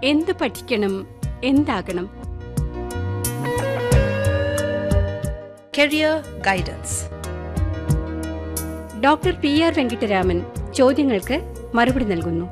എന്ത് പഠിക്കണം എന്താകണം Career Guidance. Doctor P R Venkataraman ചോദ്യങ്ങൾക്ക് മറുപടി നൽകുന്നു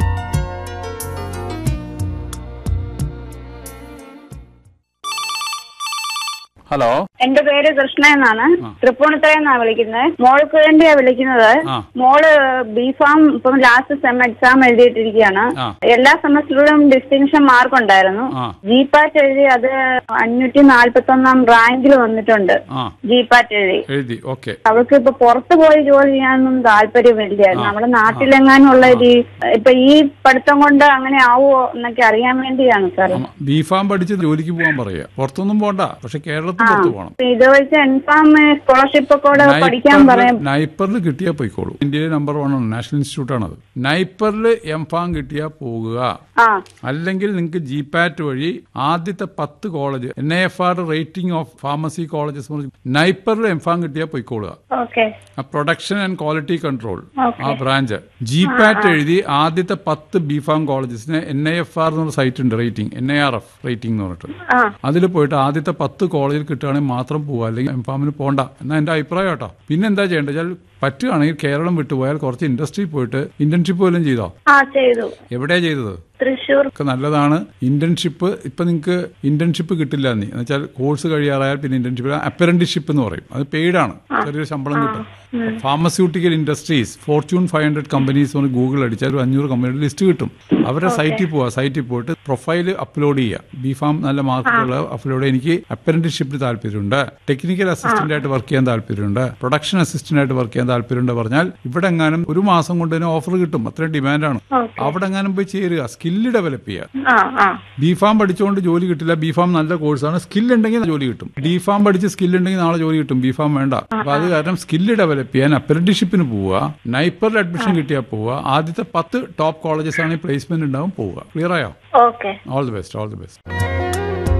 ഹലോ എന്റെ പേര് കൃഷ്ണ എന്നാണ് തൃപ്പൂണിത്തുറ എന്നാണ് വിളിക്കുന്നത് മോൾക്ക് വേണ്ടിയാ വിളിക്കുന്നത് ആ. മോള് ബി ഫാം ഇപ്പം ലാസ്റ്റ് സെം എക്സാം എഴുതിയിട്ടിരിക്കുകയാണ് ആ. എല്ലാ സെമസ്റ്ററിലും ഡിസ്റ്റിങ്ഷൻ മാർക്ക് ഉണ്ടായിരുന്നു ആ. ജി പാറ്റ് എഴുതി അത് അഞ്ഞൂറ്റി നാല്പത്തി ഒന്നാം റാങ്കിൽ വന്നിട്ടുണ്ട് ആ ജി പാറ്റ് എഴുതി എഴുതി ഓക്കെ അവൾക്ക് ഇപ്പൊ പുറത്ത് പോയി ജോലി ചെയ്യാനൊന്നും താല്പര്യമില്ല നമ്മുടെ നാട്ടിലെങ്ങാനുള്ള രീ ഇപ്പൊ ഈ പഠിത്തം കൊണ്ട് അങ്ങനെ ആവുമോ എന്നൊക്കെ അറിയാൻ വേണ്ടിയാണ് സാർ ബി ഫാം പഠിച്ച് ജോലിക്ക് പോകാൻ പറയാ പുറത്തൊന്നും പോണ്ട പക്ഷെ കേരളത്തിൽ പുറത്ത് പോകണം ഇത് വെച്ച് എൻഫാം സ്കോളർഷിപ്പ് ഒക്കെ കൂടെ പഠിക്കാൻ പറയാം നൈപ്പറിൽ കിട്ടിയാൽ പോയിക്കോളൂ ഇന്ത്യയിലെ നമ്പർ വൺ ആണ് നാഷണൽ ഇൻസ്റ്റിറ്റ്യൂട്ട് ആണത് നൈപ്പറിൽ എം ഫാം കിട്ടിയാൽ പോകുക ആ അല്ലെങ്കിൽ നിങ്ങൾക്ക് ജി പാറ്റ് വഴി ആദ്യത്തെ പത്ത് college N I F R rating of pharmacy colleges നൈപ്പറിൽ എം ഫാം കിട്ടിയാൽ പോയിക്കോളുക ഓക്കെ ആ പ്രൊഡക്ഷൻ ആൻഡ് ക്വാളിറ്റി കൺട്രോൾ ആ ബ്രാഞ്ച് ജി പാറ്റ് എഴുതി ആദ്യത്തെ പത്ത് ബി ഫാം കോളേജസിന് എൻ ഐ എഫ് ആർ എന്നൊരു സൈറ്റ് ഉണ്ട് rating N I R F rating എന്ന് പറഞ്ഞിട്ട് ആ അതിൽ പോയിട്ട് ആദ്യത്തെ പത്ത് കോളേജിൽ കിട്ടുകയാണെങ്കിൽ മാത്രം പോവുക അല്ലെങ്കിൽ എം ഫാമിന് പോണ്ട എന്നാ എന്റെ അഭിപ്രായം കേട്ടോ പിന്നെ എന്താ ചെയ്യേണ്ടത് വെച്ചാൽ പറ്റുകയാണെങ്കിൽ കേരളം വിട്ടുപോയാൽ കുറച്ച് ഇൻഡസ്ട്രിയിൽ പോയിട്ട് ഇന്റേൺഷിപ്പ് പോലും ചെയ്തോ ആ ചെയ്തു എവിടെയാ ചെയ്തത് തൃശ്ശൂർ ഒക്കെ നല്ലതാണ് ഇന്റേൺഷിപ്പ് ഇപ്പൊ നിങ്ങൾക്ക് ഇന്റേൺഷിപ്പ് കിട്ടില്ല നീ എന്ന് വെച്ചാൽ കോഴ്സ് കഴിയാറായാൽ പിന്നെ ഇന്റേൺഷിപ്പ് അപ്പറന്റിഷിപ്പ് എന്ന് പറയും അത് പെയ്ഡാണ് ചെറിയൊരു ശമ്പളം കിട്ടും pharmaceutical industries Fortune five hundred companies എന്ന് ഗൂഗിൾ അടിച്ചാൽ ഒരു അഞ്ഞൂറ് കമ്പനിയുടെ ലിസ്റ്റ് കിട്ടും അവരുടെ സൈറ്റിൽ പോവാ സൈറ്റിൽ പോയിട്ട് പ്രൊഫൈൽ അപ്ലോഡ് ചെയ്യുക ബി ഫാം നല്ല മാർക്കുകൾ അപ്ലോഡ് ചെയ്യാൻ എനിക്ക് അപ്പറന്റിഷിപ്പിന് താല്പര്യമുണ്ട് ടെക്നിക്കൽ അസിസ്റ്റന്റ് ആയിട്ട് വർക്ക് ചെയ്യാൻ താല്പര്യമുണ്ട് പ്രൊഡക്ഷൻ അസിസ്റ്റന്റ് ആയിട്ട് വർക്ക് ചെയ്യാൻ താല്പര്യമുണ്ട് പറഞ്ഞാൽ ഇവിടെ എങ്ങാനും ഒരു മാസം കൊണ്ട് തന്നെ ഓഫർ കിട്ടും അത്രയും ഡിമാൻഡാണ് അവിടെ എങ്ങാനും പോയി ചേരുക സ്കില്ല് ഡെവലപ്പ് ചെയ്യുക ആ ആ ബി ഫാം പഠിച്ചുകൊണ്ട് ജോലി കിട്ടില്ല ബി ഫാം നല്ല കോഴ്സാണ് സ്കിൽ ഉണ്ടെങ്കിൽ ജോലി കിട്ടും ഡി ഫാം പഠിച്ച് സ്കിൽ ഉണ്ടെങ്കിൽ നാളെ ജോലി കിട്ടും ബി ഫാം വേണ്ട അപ്പൊ അത് കാരണം സ്കില്ല് ഡെവലപ്പ് ചെയ്യാൻ അപ്രന്റീഷിപ്പിന് പോവുക നൈപ്പറിൽ അഡ്മിഷൻ കിട്ടിയാൽ പോവുക ആദ്യത്തെ പത്ത് ടോപ്പ് കോളേജസ് ആണെങ്കിൽ പ്ലേസ്മെന്റ് ഉണ്ടാവും പോവുക ക്ലിയർ ആയോ okay all the best all the best